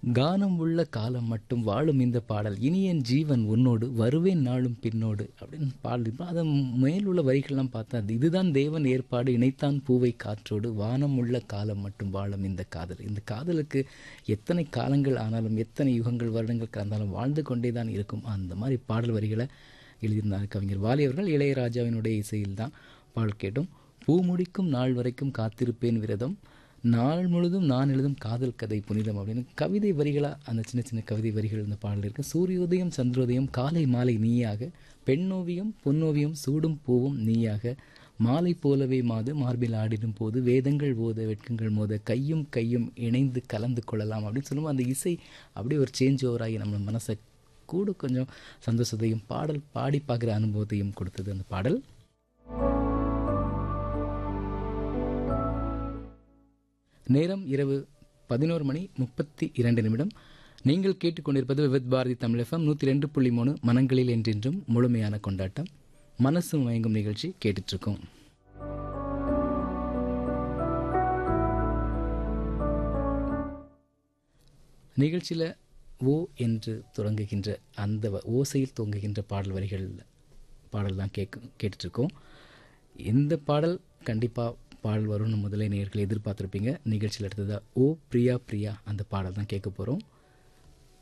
கானம் உள்ள காலம் மட்டும் வாழும் இந்த பாடல் இனி என் ஜீவன் உன்னோடு வருவேன் நாளும் பின்னோடு அப்படின்னு பாடல் அதை மேலுள்ள வரிகள்லாம் பார்த்தா அது இதுதான் தேவன் ஏற்பாடு இணைத்தான் பூவை காற்றோடு வானம் உள்ள காலம் மட்டும் வாழும் இந்த காதல் இந்த காதலுக்கு எத்தனை காலங்கள் ஆனாலும் எத்தனை யுகங்கள் வருடங்கள் கடந்தாலும் வாழ்ந்து கொண்டே தான் இருக்கும் அந்த மாதிரி பாடல் வரிகளை எழுதியிருந்தார் கவிஞர் வாலி அவர்கள் இளையராஜாவினுடைய இசையில் தான் பாடல் கேட்டோம் பூ முடிக்கும் நாள் வரைக்கும் காத்திருப்பேன் விரதம் நாள் முழுதும் நான் எழுதும் காதல் கதை புனிதம் அப்படின்னு கவிதை வரிகளாக அந்த சின்ன சின்ன கவிதை வரிகள் இந்த பாடல் இருக்குது சூரியோதயம் சந்திரோதயம் காலை மாலை நீயாக பெண்ணோவியம் பொன்னோவியம் சூடும் பூவும் நீயாக மாலை போலவே மாது மார்பில் ஆடிடும் போது வேதங்கள் ஓத வெட்கங்கள் மோத கையும் கையும் இணைந்து கலந்து கொள்ளலாம் அப்படின்னு சொல்லும்போது அந்த இசை அப்படியே ஒரு சேஞ்ச் ஓவர் ஆகி நம்ம மனசை கூட கொஞ்சம் சந்தோஷத்தையும் பாடல் பாடி பார்க்குற அனுபவத்தையும் கொடுத்தது அந்த பாடல் நேரம் இரவு பதினோரு மணி முப்பத்தி இரண்டு நிமிடம் நீங்கள் கேட்டுக்கொண்டிருப்பது விவித் பாரதி தமிழ் எஃப்எம் நூற்றி ரெண்டு புள்ளி மூணு மனங்களில் என்றென்றும் முழுமையான கொண்டாட்டம் மனசு மயங்கும் நிகழ்ச்சி கேட்டுட்ருக்கோம் நிகழ்ச்சியில் ஓ என்று தொடங்குகின்ற அந்த வ- ஓசையில் தொங்குகின்ற பாடல் வரிகள் பாடல் தான் கேட்க கேட்டுட்ருக்கோம் இந்த பாடல் கண்டிப்பாக பாடல் வரும்னு முதலே நேர்கள் எதிர்பார்த்துருப்பீங்க நிகழ்ச்சியில் எடுத்ததா ஓ பிரியா பிரியா அந்த பாடல் தான் கேட்க போகிறோம்